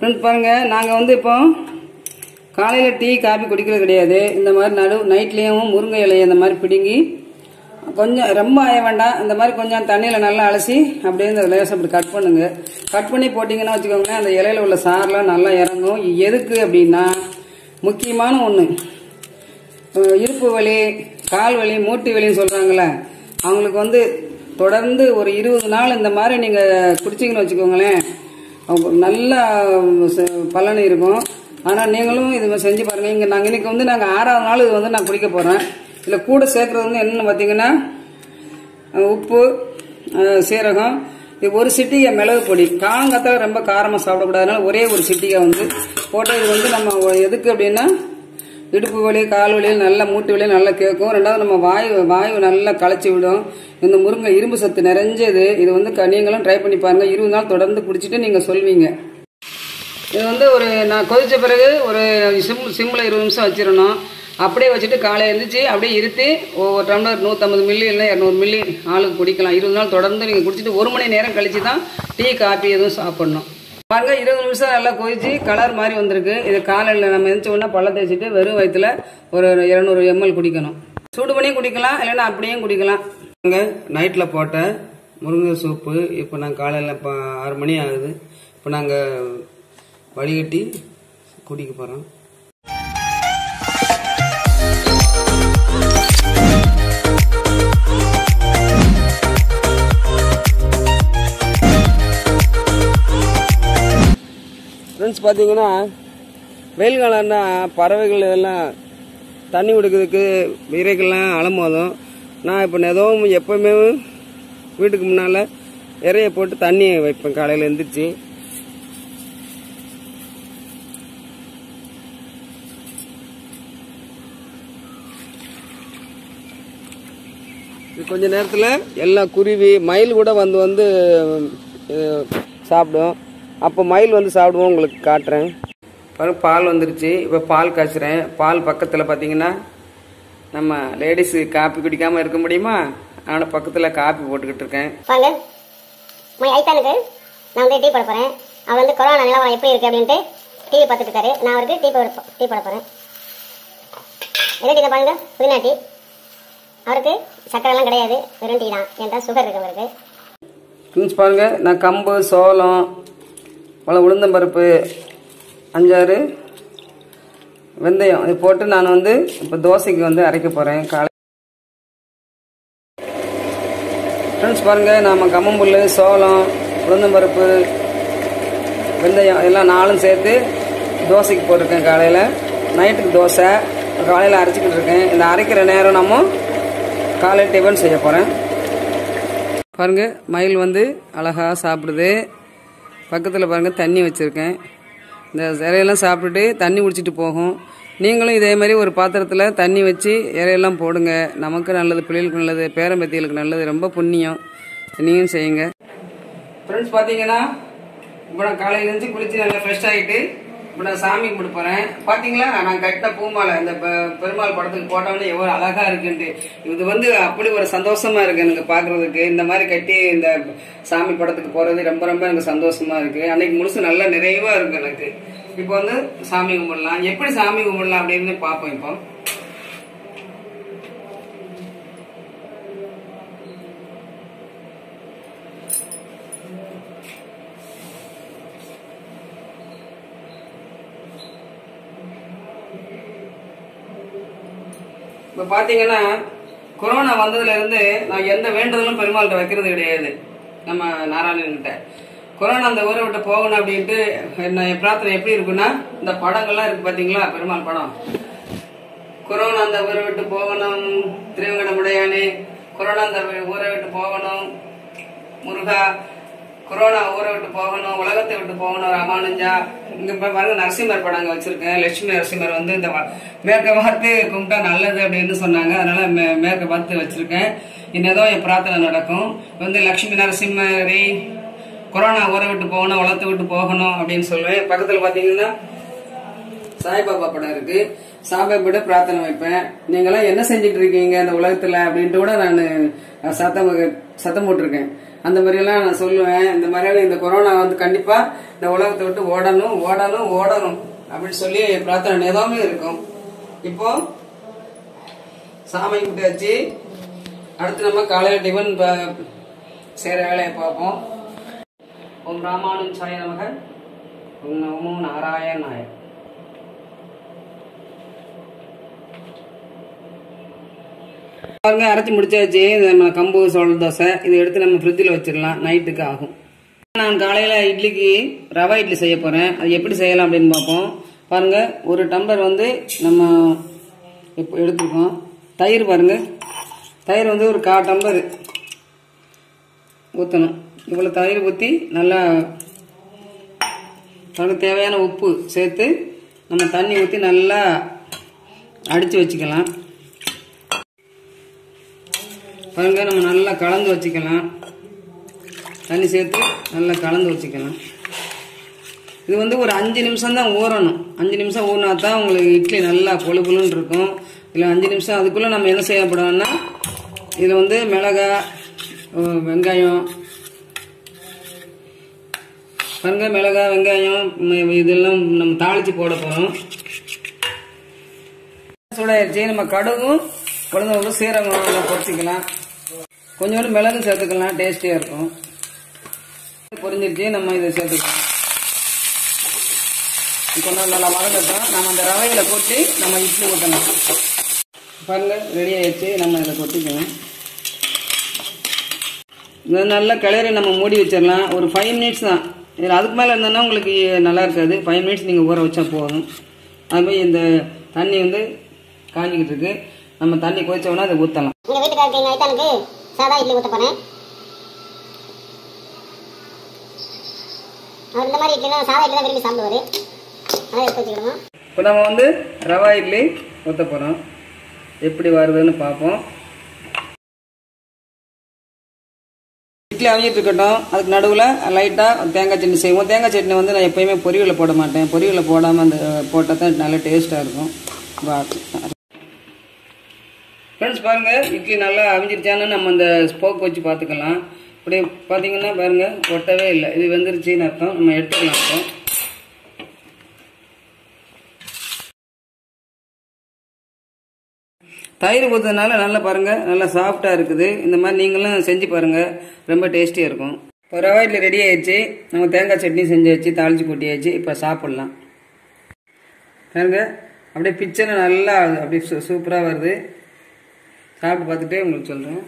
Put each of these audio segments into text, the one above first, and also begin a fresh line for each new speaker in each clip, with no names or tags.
friends பாருங்க நாங்க வந்து இப்போ காலையில டீ காபி குடிக்கிறது கிடையாது இந்த மாதிரி நடு நைட்லயும் முருங்கை இலையை இந்த மாதிரி பிடுங்கி கொஞ்சம் ரொம்ப ஆய வேண்டாம் இந்த மாதிரி கொஞ்சம் தண்ணியில நல்லா அலசி அப்படியே இந்த லேசம் அப்படி கட் பண்ணுங்க கட் பண்ணி போட்டீங்கன்னா வச்சுக்கோங்களேன் அந்த இலையில உள்ள சாரெலாம் நல்லா இறங்கும் எதுக்கு அப்படின்னா முக்கியமான ஒன்று இருப்பு வலி கால் வலி மூட்டு வலின்னு சொல்றாங்களே அவங்களுக்கு வந்து தொடர்ந்து ஒரு இருபது நாள் இந்த மாதிரி நீங்க குடிச்சீங்கன்னு வச்சுக்கோங்களேன் அவங்க நல்ல ச- பலன் இருக்கும் ஆனா நீங்களும் இது மாதிரி செஞ்சு பாருங்க இங்க நாங்க இன்னைக்கு வந்து நாங்க ஆறாவது நாள் இது வந்து நான் குடிக்க போறேன் இதுல கூட சேர்க்கறது வந்து என்னன்னு பாத்தீங்கன்னா அஹ் உப்பு அஹ் சீரகம் இது ஒரு சிட்டிகை மிளகு பொடி காலங்காத்தால ரொம்ப காரமாக சாப்பிடக்கூடாதுனால ஒரே ஒரு சிட்டிகை வந்து போட்டால் இது வந்து நம்ம எதுக்கு அப்படின்னா இடுப்பு வலி கால் வலி நல்லா மூட்டு வலி நல்லா கேட்கும் ரெண்டாவது நம்ம வாயு வாயு நல்லா களைச்சி விடும் இந்த முருங்கை இரும்பு சத்து நிறைஞ்சது இது வந்து க- நீங்களும் ட்ரை பண்ணி பாருங்க இருபது நாள் தொடர்ந்து குடிச்சிட்டு நீங்கள் சொல்வீங்க இது வந்து ஒரு நான் கொதிச்ச பிறகு ஒரு சிம் சிம்மில் இருபது நிமிஷம் வச்சிடணும் அப்படியே வச்சுட்டு காலையில் எழுந்திரிச்சு அப்படியே இருத்தி ஒவ்வொரு டம்ளர் நூற்றம்பது மில்லி இல்லை இரநூறு மில்லி ஆளுக்கு குடிக்கலாம் இருபது நாள் தொடர்ந்து நீங்கள் குடிச்சிட்டு ஒரு மணி நேரம் கழிச்சு தான் டீ காபி எதுவும் சாப்பிடணும் பாருங்க இருபது நிமிஷம் நல்லா கொதிச்சு கலர் மாதிரி வந்திருக்கு இது காலையில் நம்ம எந்திரிச்ச உடனே பல்ல தேய்ச்சிட்டு வெறும் வயிற்றுல ஒரு இரநூறு எம்எல் குடிக்கணும் சூடு பண்ணியும் குடிக்கலாம் இல்லைன்னா அப்படியும் குடிக்கலாம் நைட்டில் போட்ட முருங்கை சூப்பு இப்போ நாங்கள் காலையில் இப்போ ஆறு மணி ஆகுது இப்போ நாங்கள் வடிகட்டி குடிக்க போகிறோம் ஃப்ரெண்ட்ஸ் பார்த்தீங்கன்னா வெயில் காலம்னா பறவைகள் இதெல்லாம் தண்ணி குடிக்கிறதுக்கு இறைக்கெல்லாம் அலமோதும் நான் இப்போ எதுவும் எப்போவுமே வீட்டுக்கு முன்னால் இறைய போட்டு தண்ணி வைப்பேன் காலையில் எழுந்திரிச்சு இது கொஞ்ச நேரத்தில் எல்லா குருவி மயில் கூட வந்து வந்து அஹ், சாப்பிடும் அப்போ மயில் வந்து சாப்பிடுவோம் உங்களுக்கு காட்டுறேன் பாருங்க பால் வந்துருச்சு இப்போ பால் காய்ச்சுறேன் பால் பக்கத்தில் பார்த்தீங்கன்னா நம்ம லேடிஸு காப்பி குடிக்காமல் இருக்க முடியுமா அதனால் பக்கத்தில் காப்பி போட்டுக்கிட்டு இருக்கேன்
வாங்க மை ஐத்தானுக்கு நான் வந்து டீ போட போகிறேன் அவர் வந்து கொரோனா நிலவரம் எப்படி இருக்குது அப்படின்ட்டு டிவி பார்த்துட்டு இருக்காரு நான் அவருக்கு டீ போட டீ போட போகிறேன் என்ன டீ தான் பாருங்க புதினா டீ அவருக்கு சக்கரைலாம் கிடையாது வெறும் டீ தான் ஏன்டா சுகர் இருக்கு அவருக்கு
ஃப்ரெண்ட்ஸ் பாருங்க நான் கம்பு சோளம் பல உளுந்தம்பருப்பு அஞ்சாறு வெந்தயம் இது போட்டு நான் வந்து இப்போ தோசைக்கு வந்து அரைக்க போகிறேன் காலை ஃப்ரெண்ட்ஸ் பாருங்க நாம கம்மம்புல் சோளம் உளுந்தம்பருப்பு வெந்தயம் எல்லாம் நாலும் சேர்த்து தோசைக்கு போட்டிருக்கேன் காலையில் நைட்டுக்கு தோசை காலையில் அரைச்சிக்கிட்டு இருக்கேன் இந்த அரைக்கிற நேரம் நம்ம காலை டிஃபன் செய்ய போகிறேன் பாருங்க மயில் வந்து அழகா சாப்பிடுது பக்கத்தில் பாருங்க தண்ணி வச்சுருக்கேன் இந்த இறையெல்லாம் சாப்பிட்டுட்டு தண்ணி குடிச்சிட்டு போகும் நீங்களும் இதே மாதிரி ஒரு பாத்திரத்தில் தண்ணி வச்சு இறையெல்லாம் போடுங்க நமக்கு நல்லது பிள்ளைகளுக்கு நல்லது பேரம்பத்திகளுக்கு நல்லது ரொம்ப புண்ணியம் நீங்களும் செய்யுங்க ஃப்ரெண்ட்ஸ் பார்த்தீங்கன்னா இப்போ நான் காலையில இருந்து குளிச்சு நல்லா ஃப்ரெஷ் ஆகிட்டு இப்போ நான் சாமி கும்பிட போகிறேன் பார்த்தீங்களா நான் கட்டின பூமாலை இந்த பெ- பெருமாள் படத்துக்கு போட்டோன்னே எவ்வளோ அழகா இருக்குன்ட்டு இது வந்து அப்படி ஒரு சந்தோஷமா இருக்கு எனக்கு பார்க்கறதுக்கு இந்த மாதிரி கட்டி இந்த சாமி படத்துக்கு போறது ரொம்ப ரொம்ப எனக்கு சந்தோஷமா இருக்கு அன்னைக்கு முழுசு நல்லா நிறைவா இருக்கு எனக்கு இப்போ வந்து சாமி கும்பிடலாம் எப்படி சாமி கும்பிடலாம் அப்படின்னு பார்ப்போம் இப்போ இப்ப பாத்தீங்கன்னா கொரோனா வந்ததுல இருந்து நான் எந்த வேண்டுதலும் பெருமாள்கிட்ட வைக்கிறது கிடையாது நம்ம நாராயணன்கிட்ட கொரோனா அந்த ஊரை விட்டு போகணும் அப்படின்ட்டு என்ன என் பிரார்த்தனை எப்படி இருக்குன்னா இந்த படங்கள்லாம் இருக்கு பாத்தீங்களா பெருமாள் படம் கொரோனா அந்த ஊரை விட்டு போகணும் திருவங்கடமுடையானே கொரோனா அந்த ஊரை விட்டு போகணும் முருகா கொரோனா ஊரை விட்டு போகணும் உலகத்தை விட்டு போகணும் ராமானுஜா இங்க இப்ப பாருங்க நரசிம்மர் படம் அங்க வச்சிருக்கேன் லட்சுமி நரசிம்மர் வந்து இந்த வ- மேற்க பார்த்து கும்பிட்டா நல்லது அப்படின்னு சொன்னாங்க அதனால மே- மேற்க பார்த்து வச்சிருக்கேன் இன்னதும் என் பிரார்த்தனை நடக்கும் வந்து லட்சுமி நரசிம்மரை கொரோனா ஊரை விட்டு போகணும் உலகத்தை விட்டு போகணும் அப்படின்னு சொல்லுவேன் பக்கத்துல பாத்தீங்கன்னா சாய்பாபா படம் இருக்கு சாய்பாபா பிரார்த்தனை வைப்பேன் நீங்களாம் என்ன செஞ்சுட்டு இருக்கீங்க இந்த உலகத்துல அப்படின்ட்டு கூட நான் சத்தம் சத்தம் போட்டிருக்கேன் அந்த மாதிரியெல்லாம் நான் சொல்லுவேன் இந்த மாதிரியெல்லாம் இந்த கொரோனா வந்து கண்டிப்பா இந்த உலகத்தை விட்டு ஓடணும் ஓடணும் ஓடணும் அப்படின்னு சொல்லி பிரார்த்தனை நிதமே இருக்கும் இப்போ சாமி கும்பிட்டாச்சு அடுத்து நம்ம காலையில் டிஃபன் ப- செய்கிற வேலையை பார்ப்போம் ஓம் ராமானுஜ் சாய நமக ஓம் நமோ நாராயணாய பாருங்க அரைச்சி முடிச்சாச்சு இது நம்ம கம்பு சோள தோசை இதை எடுத்து நம்ம ஃப்ரிட்ஜில் வச்சிடலாம் நைட்டுக்கு ஆகும் நான் காலையில் இட்லிக்கு ரவா இட்லி செய்ய போகிறேன் அது எப்படி செய்யலாம் அப்படின்னு பார்ப்போம் பாருங்க ஒரு டம்ளர் வந்து நம்ம இப்போ எடுத்துருக்கோம் தயிர் பாருங்க தயிர் வந்து ஒரு கா டம்ளர் ஊற்றணும் இவ்வளோ தயிர் ஊற்றி நல்லா அதுக்கு தேவையான உப்பு சேர்த்து நம்ம தண்ணி ஊற்றி நல்லா அடித்து வச்சுக்கலாம் பாருங்க நம்ம நல்லா கலந்து வச்சுக்கலாம் தண்ணி சேர்த்து நல்லா கலந்து வச்சுக்கலாம் இது வந்து ஒரு அஞ்சு நிமிஷம் தான் ஊறணும் அஞ்சு நிமிஷம் ஊறினா தான் உங்களுக்கு இட்லி நல்லா பொழு பொழுன்னு இருக்கும் இல்லை அஞ்சு நிமிஷம் அதுக்குள்ளே நம்ம என்ன செய்யப்படணும்னா இதில் வந்து மிளகா அஹ் வெங்காயம் பாருங்க மிளகா வெங்காயம் ம், இதெல்லாம் நம்ம தாளித்து போட போகிறோம் சூடாயிருச்சு நம்ம கடுகும் உளுந்து சீரகம் எல்லாம் பொரிச்சிக்கலாம் கொஞ்சோண்டு மிளகு சேர்த்துக்கலாம் டேஸ்டியாக இருக்கும் பொரிஞ்சிருச்சு நம்ம இதை சேர்த்துக்கலாம் கொஞ்சம் நல்லா வதங்கட்டும் நம்ம அந்த ரவையில கொட்டி நம்ம இட்லி ஊற்றலாம் பாருங்க ரெடி ஆயிடுச்சு நம்ம இதை கொட்டிக்கலாம் இது நல்லா கிளறி நம்ம மூடி வச்சிடலாம் ஒரு ஃபைவ் மினிட்ஸ் தான் இதில் அதுக்கு மேலே இருந்தோன்னா உங்களுக்கு நல்லா இருக்காது ஃபைவ் மினிட்ஸ் நீங்கள் ஊற வச்சா போதும் அதுமாதிரி இந்த தண்ணி வந்து காஞ்சிக்கிட்டு இருக்கு நம்ம தண்ணி கொதிச்சோன்னா அதை ஊற்றலாம்
எங்க வீட்டுக்காரருக்கு எங்க ஐத்தானுக்கு சாதா இட்லி ஊத்த போறேன் அவர் இந்த மாதிரி இட்லி தான் சாதா இட்லி தான் விரும்பி சாப்பிடுவாரு அதை எடுத்து வச்சுக்கணும்
இப்போ நம்ம வந்து ரவா இட்லி ஊற்ற போகிறோம் எப்படி வருதுன்னு பார்ப்போம் இட்லி அவிஞ்சிட்டு இருக்கட்டும் அதுக்கு நடுவில் லைட்டாக தேங்காய் சட்னி செய்வோம் தேங்காய் சட்னி வந்து நான் எப்பயுமே பொரியலில் போட மாட்டேன் பொரியலில் போடாமல் அந்த போட்டால் தான் நல்ல டேஸ்ட்டாக இருக்கும் ஃப்ரெண்ட்ஸ் பாருங்கள் இட்லி நல்லா அவிஞ்சிருச்சான்னு நம்ம அந்த ஸ்போக் வச்சு பார்த்துக்கலாம் இப்படி பார்த்தீங்கன்னா பாருங்கள் ஒட்டவே இல்லை இது வெந்துருச்சுன்னு அர்த்தம் நம்ம எடுத்துக்கலாம் அர்த்தம் தயிர் ஊற்றுறதுனால நல்லா பாருங்க நல்லா சாஃப்டாக இருக்குது இந்த மாதிரி நீங்களும் செஞ்சு பாருங்க ரொம்ப டேஸ்டியாக இருக்கும் இப்போ ரவா இட்லி ரெடி ஆயிடுச்சு நம்ம தேங்காய் சட்னி செஞ்சு வச்சு தாளிச்சு கொட்டியாச்சு இப்போ சாப்பிட்லாம் பாருங்க அப்படியே பிக்சர் நல்லா அப்படியே சூ சூப்பராக வருது சாப்பிட்டு பார்த்துட்டே உங்களுக்கு சொல்கிறேன்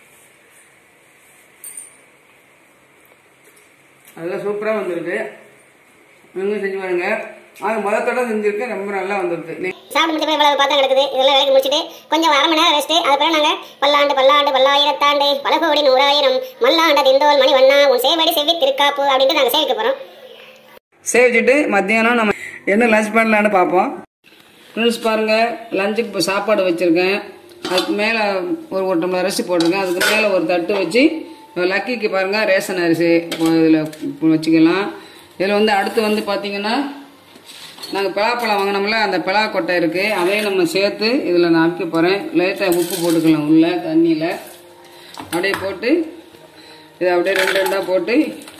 அதெல்லாம் சூப்பராக வந்துருக்கு நீங்களும் செஞ்சு பாருங்க அது முதத்தோட செஞ்சுருக்கேன் ரொம்ப நல்லா வந்துருக்கு
சாப்பிட்டு முடிச்ச போய் இவ்வளவு பாத்திரம் கிடக்குது இதெல்லாம் வேலைக்கு முடிச்சுட்டு கொஞ்சம் அரை மணி நேரம் ரெஸ்ட் அது பிறகு நாங்க பல்லாண்டு பல்லாண்டு பல்லாயிரத்தாண்டு பல கோடி நூறாயிரம் மல்லாண்ட திந்தோல் மணி வண்ணா உன் சேவடி செவ்வி திருக்காப்பு அப்படின்ட்டு நாங்க சேவிக்க போறோம்
சேவிச்சுட்டு மத்தியானம் நம்ம என்ன லஞ்ச் பண்ணலான்னு பார்ப்போம் ஃப்ரெண்ட்ஸ் பாருங்கள் லஞ்சுக்கு இப்போ சாப்பாடு வச்சுருக்கேன் அதுக்கு மேலே ஒரு ஒரு டம்ளர் அரிசி போட்டிருக்கேன் அதுக்கு மேலே ஒரு தட்டு வச்சு லக்கிக்கு பாருங்கள் ரேஷன் அரிசி இதில் வச்சுக்கலாம் இதில் வந்து அடுத்து வந்து பார்த்தீங்கன்னா நாங்கள் பலாப்பழம் வாங்கினோம்ல அந்த பலா கொட்டை இருக்குது அதையும் நம்ம சேர்த்து இதில் நான் அமுக்க போகிறேன் லைட்டாக உப்பு போட்டுக்கலாம் உள்ள தண்ணியில் அப்படியே போட்டு இதை அப்படியே ரெண்டு ரெண்டாக போட்டு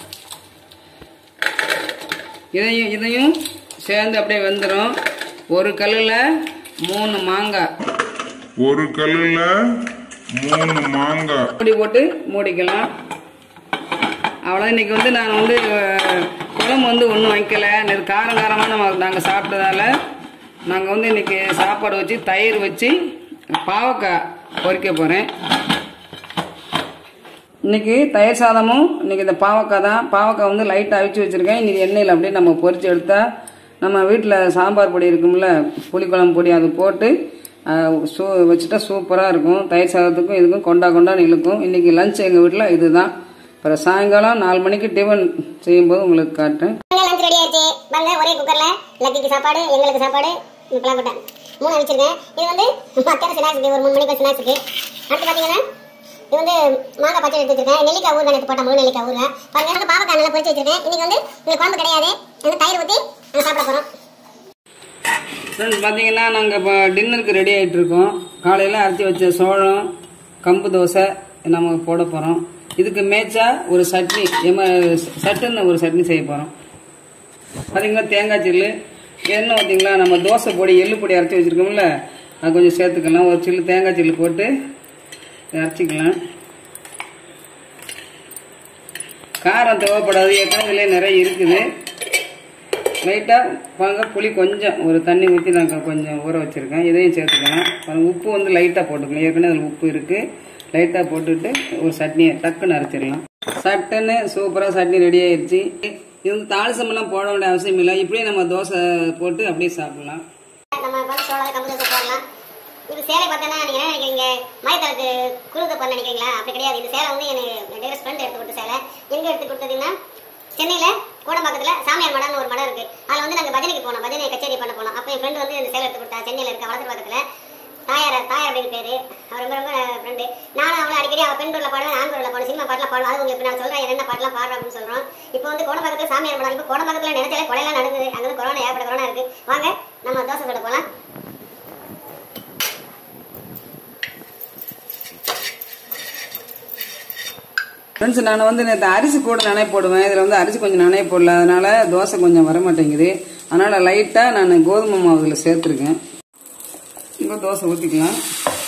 இதையும் இதையும் சேர்ந்து அப்படியே வெந்துடும் ஒரு கல்லில் மூணு மாங்காய்
ஒரு கல்லுல மூணு மாங்காய்
மூடி போட்டு மூடிக்கலாம் அவ்வளோ இன்னைக்கு வந்து நான் வந்து அஹ், குழம்பு வந்து ஒன்றும் வைக்கல இது காரம் காரமாக நம்ம நாங்கள் சாப்பிட்டதால நாங்கள் வந்து இன்னைக்கு சாப்பாடு வச்சு தயிர் வச்சு பாவக்காய் பொரிக்க போகிறேன் இன்னைக்கு தயிர் சாதமும் இன்னைக்கு இந்த பாவக்காய் தான் பாவக்காய் வந்து லைட்டாக அவிச்சு வச்சுருக்கேன் இன்னைக்கு எண்ணெயில் அப்படியே நம்ம பொரிச்சு எடுத்தா நம்ம வீட்டில் சாம்பார் பொடி இருக்கும்ல புளிக்குழம்பு பொடி அது போட்டு அஹ், சூ வச்சுட்டா சூப்பராக இருக்கும் தயிர் சாதத்துக்கும் இதுக்கும் கொண்டா கொண்டா இழுக்கும் இன்னைக்கு லஞ்ச் எங்கள் வீட்டில் இதுதான் அப்புறம் சாயங்காலம் நாலு மணிக்கு டிஃபன் செய்யும்போது உங்களுக்கு காட்டுறேன்
லஞ்ச் ரெடி ஆயிடுச்சு பாருங்க ஒரே குக்கர்ல லக்கிக்கு சாப்பாடு எங்களுக்கு சாப்பாடு பலாக்கொட்டை மூணு வச்சிருக்கேன் இது வந்து மத்தியான ஸ்நாக்ஸுக்கு ஒரு மூணு மணிக்கு ஸ்நாக்ஸுக்கு அடுத்து பாத்தீங்கன்னா இது வந்து மாங்காய் பச்சை எடுத்து வச்சிருக்கேன் நெல்லிக்காய் ஊறுகாய் எடுத்து போட்டேன் முழு நெல்லிக்காய் ஊறுகாய் பாருங்க வந்து பாவக்காய் நல்லா பொரிச்சு வச்சிருக்கேன் இன்னைக்கு வந்து இந்த குழம்பு கிடையாது வந்து தயிர் ஊற்றி நாங்கள் சாப்பிட போறோம்
ஃப்ரெண்ட்ஸ் பார்த்தீங்கன்னா நாங்கள் இப்போ டின்னருக்கு ரெடி ஆகிட்டு இருக்கோம் காலையில் அரைச்சி வச்ச சோளம் கம்பு தோசை நம்ம போட போகிறோம் இதுக்கு மேய்ச்சா ஒரு சட்னி எம சட்டுன்னு ஒரு சட்னி செய்ய போகிறோம் பார்த்தீங்களா தேங்காய் சில்லு எண்ணெய் ஊற்றிங்களா நம்ம தோசை பொடி எள்ளு பொடி அரைச்சி வச்சுருக்கோம்ல அது கொஞ்சம் சேர்த்துக்கலாம் ஒரு சில்லு தேங்காய் சில்லு போட்டு இதை அரைச்சிக்கலாம் காரம் தேவைப்படாது ஏற்கனவே இதுலேயே நிறைய இருக்குது லைட்டாக பாருங்க புளி கொஞ்சம் ஒரு தண்ணி ஊற்றி நான் கொஞ்சம் ஊற வச்சுருக்கேன் இதையும் சேர்த்துக்கலாம் பாருங்க உப்பு வந்து லைட்டாக போட்டுக்கலாம் ஏற்கனவே அதில் உப்பு இருக்குது லைட்டாக போட்டுட்டு ஒரு சட்னியை டக்குன்னு அரைச்சிடலாம் சட்டுன்னு சூப்பராக சட்னி ரெடி ஆயிடுச்சு இது வந்து தாளிசமெல்லாம் போட வேண்டிய அவசியம் இல்லை இப்படியே நம்ம தோசை போட்டு அப்படியே சாப்பிடலாம்
நம்ம வந்து சோளம் கம்பு தோசை போடலாம் இது சேலை பார்த்தீங்கன்னா நீங்க என்ன நினைக்கிறீங்க மயத்தலுக்கு குறுக்க பண்ண நினைக்கிறீங்களா அப்படி கிடையாது இந்த சேலை வந்து எனக்கு டேரஸ் ஃப்ரெண்ட் எடுத்து கொடுத்த சேலை எங்க எடுத்து கொடுத்ததுன்னா சென்னையில கோடம்பாக்கத்துல சாமியார் மடம்னு ஒரு மடம் இருக்கு அதுல வந்து நாங்க பஜனைக்கு போனோம் பஜனை கச்சேரி பண்ண போனோம் அப்ப என் ஃப்ரெண்ட் வந்து இந்த சேலை எடுத்து கொடுத்தா சென்னையில இருக்க வளர்த்து பக்கத்துல தாயார் தாயார் அப்படின்னு பேரு அவர் ரொம்ப ரொம்ப ஃப்ரெண்டு நானும் அவளை அடிக்கடி அவள் பெண் ரோட்ல பாடுவேன் ஆண் ரோட்ல பாடுவேன் சினிமா பாட்டுல பாடுவோம் அது உங்களுக்கு நான் சொல்றேன் என்ன பாட்டுலாம் பாடுறோம் அப்படின்னு சொல்றோம் இப்போ வந்து கோடம்பாக்கத்துல சாமியார் மடம் இப்போ கோடம்பாக்கத்துல நினைச்சாலே கொலையெல்லாம் நடக்குது அங்க வந்து கொரோனா ஏற்பட்ட கொரோனா இருக்கு வாங்க நம்ம தோசை சுட போலாம்
ஃப்ரெண்ட்ஸ் நான் வந்து நேற்று அரிசி கூட நனைய போடுவேன் இதில் வந்து அரிசி கொஞ்சம் நனைய போடல அதனால தோசை கொஞ்சம் வர மாட்டேங்குது அதனால லைட்டாக நான் கோதுமை மாவு இதில் சேர்த்துருக்கேன் இப்போ தோசை ஊற்றிக்கலாம்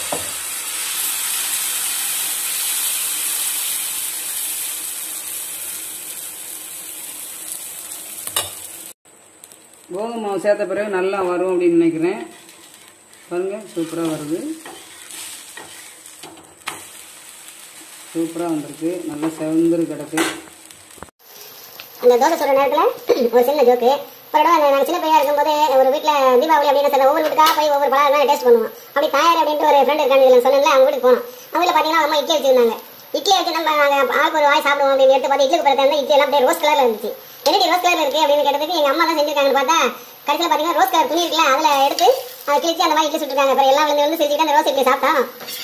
கோதுமை மாவு சேர்த்த பிறகு நல்லா வரும் அப்படின்னு நினைக்கிறேன் பாருங்க சூப்பராக வருது சூப்பராக வந்திருக்கு நல்லா செவந்துரு கிடக்கு
அந்த தோசை சொல்ற நேரத்துல ஒரு சின்ன ஜோக்கு ஒரு தடவை நாங்க சின்ன பையன் இருக்கும்போது ஒரு வீட்ல தீபாவளி அப்படின்னு சொல்ல ஒவ்வொரு வீட்டுக்கா போய் ஒவ்வொரு பலகாரம் டேஸ்ட் பண்ணுவோம் அப்படி தாயார் அப்படின்ட்டு ஒரு ஃப்ரெண்ட் இருக்காங்க இதுல சொன்னேன்ல அவங்க வீட்டுக்கு போனோம் அவங்க வீட்டுல பாத்தீங்கன்னா அம்மா இட்லி வச்சிருந்தாங்க இட்லி வச்சு நம்ம நாங்க ஆளுக்கு ஒரு வாய் சாப்பிடுவோம் அப்படின்னு எடுத்து பார்த்து இட்லிக்கு பிறகு இட்லி எல்லாம் அப்படியே ரோஸ் கலர்ல இருந்துச்சு என்னடி ரோஸ் கலர்ல இருக்கு அப்படின்னு கேட்டதுக்கு எங்க அம்மா தான் செஞ்சிருக்காங்கன்னு பார்த்தா கடைசியில் பாத்தீங்கன்னா ரோஸ் கலர் துணி இருக்குல்ல அதுல எடுத்து அதை கிழிச்சு அந்த மாதிரி இட்லி சுட்டுருக்காங்க அப்புறம் எல்லாம் விழுந்து விழுந்து செஞ்சுட்டு அந்த ரோஸ் இட்லி சாப்பிட்டோம்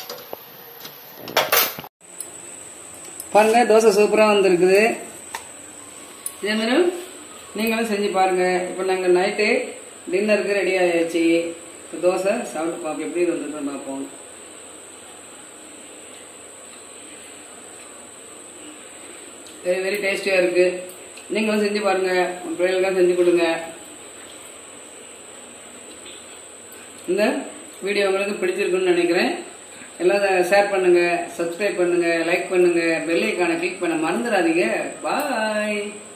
பாருங்க தோசை சூப்பராக வந்திருக்குது இதே மாதிரி நீங்களும் செஞ்சு பாருங்க இப்போ நாங்கள் நைட்டு டின்னருக்கு ரெடி ஆயாச்சு இப்போ தோசை சாப்பிட்டு பார்ப்போம் எப்படி வந்துட்டு பார்ப்போம் வெரி வெரி டேஸ்டியாக இருக்குது நீங்களும் செஞ்சு பாருங்க உங்கள் பிள்ளைகளுக்கெல்லாம் செஞ்சு கொடுங்க இந்த வீடியோ உங்களுக்கு பிடிச்சிருக்குன்னு நினைக்கிறேன் எல்லாம் ஷேர் பண்ணுங்க சப்ஸ்கிரைப் பண்ணுங்க லைக் பண்ணுங்க பெல் ஐக்கானை கிளிக் பண்ண மறந்துடாதீங்க பாய்